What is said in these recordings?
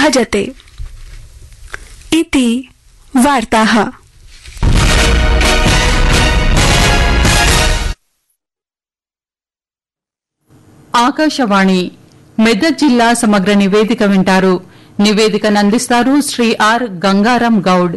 भजते इति वार्ताः ఆకాశవాణి మెదక్ జిల్లా సమగ్ర నివేదిక వింటారు నివేదికను అందిస్తారు శ్రీ ఆర్ గంగారాం గౌడ్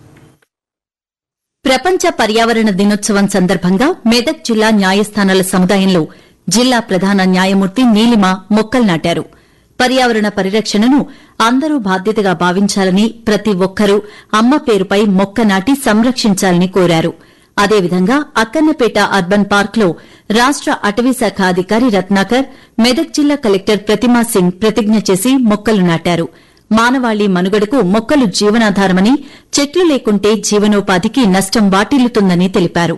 ప్రపంచ పర్యావరణ దినోత్సవం సందర్భంగా మెదక్ జిల్లా న్యాయస్థానాల సముదాయంలో జిల్లా ప్రధాన న్యాయమూర్తి నీలిమ మొక్కలు నాటారు పర్యావరణ పరిరక్షణను అందరూ బాధ్యతగా భావించాలని ప్రతి ఒక్కరూ అమ్మ పేరుపై మొక్క నాటి సంరక్షించాలని కోరారు అదేవిధంగా అక్కన్నపేట అర్బన్ పార్క్ లో రాష్ట అటవీశాఖ అధికారి రత్నాకర్ మెదక్ జిల్లా కలెక్టర్ ప్రతిమా సింగ్ ప్రతిజ్ఞ చేసి మొక్కలు నాటారు మానవాళి మనుగడకు మొక్కలు జీవనాధారమని చెట్లు లేకుంటే జీవనోపాధికి నష్టం వాటిల్లుతుందని తెలిపారు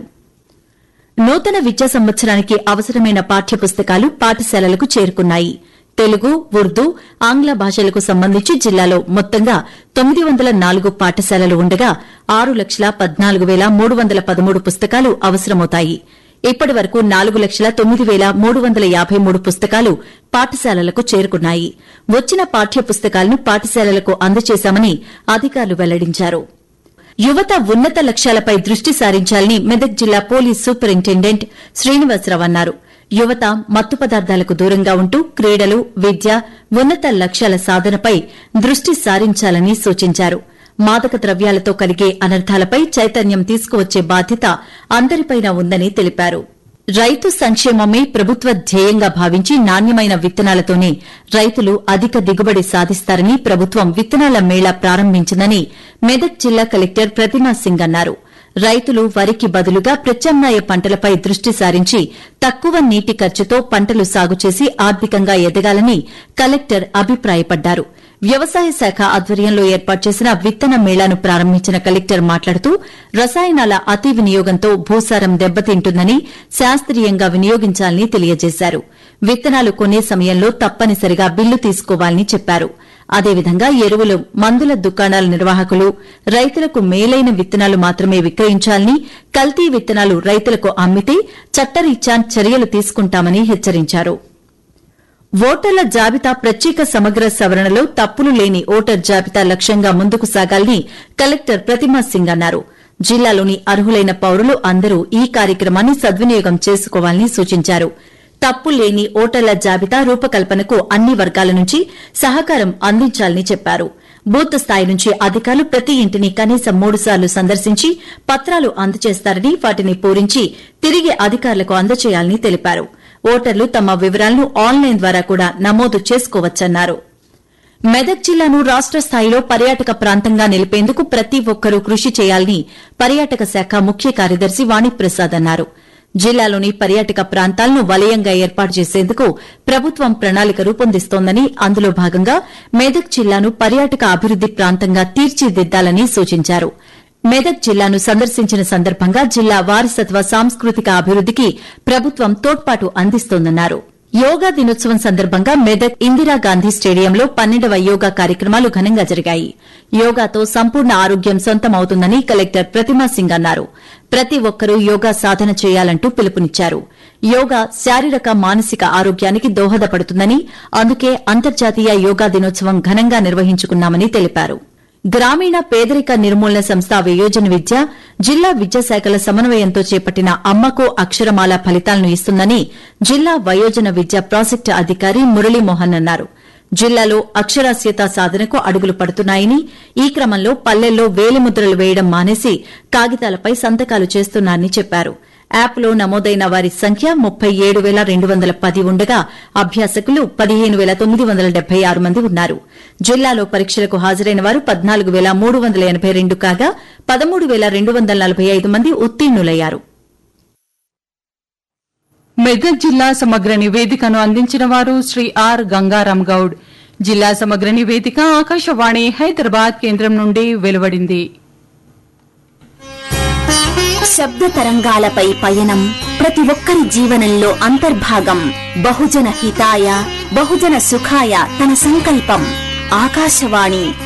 నూతన విద్యా సంవత్సరానికి అవసరమైన పాఠ్యపుస్తకాలు పాఠశాలలకు చేరుకున్నాయి తెలుగు ఉర్దూ ఆంగ్ల భాషలకు సంబంధించి జిల్లాలో మొత్తంగా తొమ్మిది వందల నాలుగు పాఠశాలలు ఉండగా ఆరు లక్షల పద్నాలుగు వేల మూడు వందల పదమూడు పుస్తకాలు అవసరమవుతాయి ఇప్పటి వరకు నాలుగు లక్షల తొమ్మిది వేల మూడు వందల యాబై మూడు పుస్తకాలు పాఠశాలలకు చేరుకున్నాయి వచ్చిన పాఠ్య పుస్తకాలను పాఠశాలలకు అందజేశామని అధికారులు వెల్లడించారు యువత ఉన్నత లక్ష్యాలపై దృష్టి సారించాలని మెదక్ జిల్లా పోలీస్ సూపరింటెండెంట్ శ్రీనివాసరావు అన్నారు యువత మత్తు పదార్థాలకు దూరంగా ఉంటూ క్రీడలు విద్య ఉన్నత లక్ష్యాల సాధనపై దృష్టి సారించాలని సూచించారు మాదక ద్రవ్యాలతో కలిగే అనర్థాలపై చైతన్యం తీసుకువచ్చే బాధ్యత అందరిపైన ఉందని తెలిపారు రైతు సంక్షేమమే ప్రభుత్వ ధ్యేయంగా భావించి నాణ్యమైన విత్తనాలతోనే రైతులు అధిక దిగుబడి సాధిస్తారని ప్రభుత్వం విత్తనాల మేళా ప్రారంభించిందని మెదక్ జిల్లా కలెక్టర్ ప్రతిమా సింగ్ అన్నారు రైతులు వరికి బదులుగా ప్రత్యామ్నాయ పంటలపై దృష్టి సారించి తక్కువ నీటి ఖర్చుతో పంటలు సాగు చేసి ఆర్థికంగా ఎదగాలని కలెక్టర్ అభిప్రాయపడ్డారు వ్యవసాయ శాఖ ఆధ్వర్యంలో ఏర్పాటు చేసిన విత్తన మేళాను ప్రారంభించిన కలెక్టర్ మాట్లాడుతూ రసాయనాల అతి వినియోగంతో భూసారం దెబ్బతింటుందని శాస్త్రీయంగా వినియోగించాలని తెలియజేశారు విత్తనాలు కొనే సమయంలో తప్పనిసరిగా బిల్లు తీసుకోవాలని చెప్పారు అదేవిధంగా ఎరువులు మందుల దుకాణాల నిర్వాహకులు రైతులకు మేలైన విత్తనాలు మాత్రమే విక్రయించాలని కల్తీ విత్తనాలు రైతులకు అమ్మితే చట్టరీత్యా చర్యలు తీసుకుంటామని హెచ్చరించారు ఓటర్ల జాబితా ప్రత్యేక సమగ్ర సవరణలో తప్పులు లేని ఓటర్ జాబితా లక్ష్యంగా ముందుకు సాగాలని కలెక్టర్ ప్రతిమా సింగ్ అన్నారు జిల్లాలోని అర్హులైన పౌరులు అందరూ ఈ కార్యక్రమాన్ని సద్వినియోగం చేసుకోవాలని సూచించారు తప్పు లేని ఓటర్ల జాబితా రూపకల్పనకు అన్ని వర్గాల నుంచి సహకారం అందించాలని చెప్పారు బూత్ స్థాయి నుంచి అధికారులు ప్రతి ఇంటిని కనీసం మూడుసార్లు సందర్శించి పత్రాలు అందజేస్తారని వాటిని పూరించి తిరిగి అధికారులకు అందజేయాలని తెలిపారు ఓటర్లు తమ వివరాలను ఆన్లైన్ ద్వారా కూడా నమోదు చేసుకోవచ్చన్నారు మెదక్ జిల్లాను రాష్ట స్థాయిలో పర్యాటక ప్రాంతంగా నిలిపేందుకు ప్రతి ఒక్కరూ కృషి చేయాలని పర్యాటక శాఖ ముఖ్య కార్యదర్శి వాణిప్రసాద్ అన్నారు జిల్లాలోని పర్యాటక ప్రాంతాలను వలయంగా ఏర్పాటు చేసేందుకు ప్రభుత్వం ప్రణాళిక రూపొందిస్తోందని అందులో భాగంగా మెదక్ జిల్లాను పర్యాటక అభివృద్ది ప్రాంతంగా తీర్చిదిద్దాలని సూచించారు మెదక్ జిల్లాను సందర్శించిన సందర్భంగా జిల్లా వారసత్వ సాంస్కృతిక అభివృద్దికి ప్రభుత్వం తోడ్పాటు అందిస్తోందన్నారు యోగా దినోత్సవం సందర్భంగా మెదక్ ఇందిరాగాంధీ స్టేడియంలో పన్నెండవ యోగా కార్యక్రమాలు ఘనంగా జరిగాయి యోగాతో సంపూర్ణ ఆరోగ్యం సొంతమవుతుందని కలెక్టర్ ప్రతిమా సింగ్ అన్నారు ప్రతి ఒక్కరూ యోగా సాధన చేయాలంటూ పిలుపునిచ్చారు యోగా శారీరక మానసిక ఆరోగ్యానికి దోహదపడుతుందని అందుకే అంతర్జాతీయ యోగా దినోత్సవం ఘనంగా నిర్వహించుకున్నామని తెలిపారు గ్రామీణ పేదరిక నిర్మూలన సంస్థ వయోజన విద్య జిల్లా విద్యాశాఖల సమన్వయంతో చేపట్టిన అమ్మకు అక్షరమాల ఫలితాలను ఇస్తుందని జిల్లా వయోజన విద్య ప్రాజెక్టు అధికారి మురళీమోహన్ అన్నారు జిల్లాలో అక్షరాస్యత సాధనకు అడుగులు పడుతున్నాయని ఈ క్రమంలో పల్లెల్లో వేలిముద్రలు వేయడం మానేసి కాగితాలపై సంతకాలు చేస్తున్నారని చెప్పారు యాప్లో నమోదైన వారి సంఖ్య ముప్పై ఏడు వేల రెండు వందల పది ఉండగా అభ్యాసకులు పదిహేను వేల తొమ్మిది వందల డెబ్బై ఆరు మంది ఉన్నారు జిల్లాలో పరీక్షలకు హాజరైన వారు పద్నాలుగు వేల మూడు వందల ఎనబై రెండు కాగా పదమూడు వేల రెండు వందల నలభై ఐదు మంది ఉత్తీర్ణులయ్యారు మెదక్ జిల్లా సమగ్ర నివేదికను అందించిన వారు శ్రీ ఆర్ గంగారాం గౌడ్ జిల్లా సమగ్ర నివేదిక ఆకాశవాణి హైదరాబాద్ కేంద్రం నుండి వెలువడింది శబ్ద తరంగాలపై పయనం ప్రతి ఒక్కరి జీవనంలో అంతర్భాగం బహుజన హితాయ బహుజన సుఖాయ తన సంకల్పం ఆకాశవాణి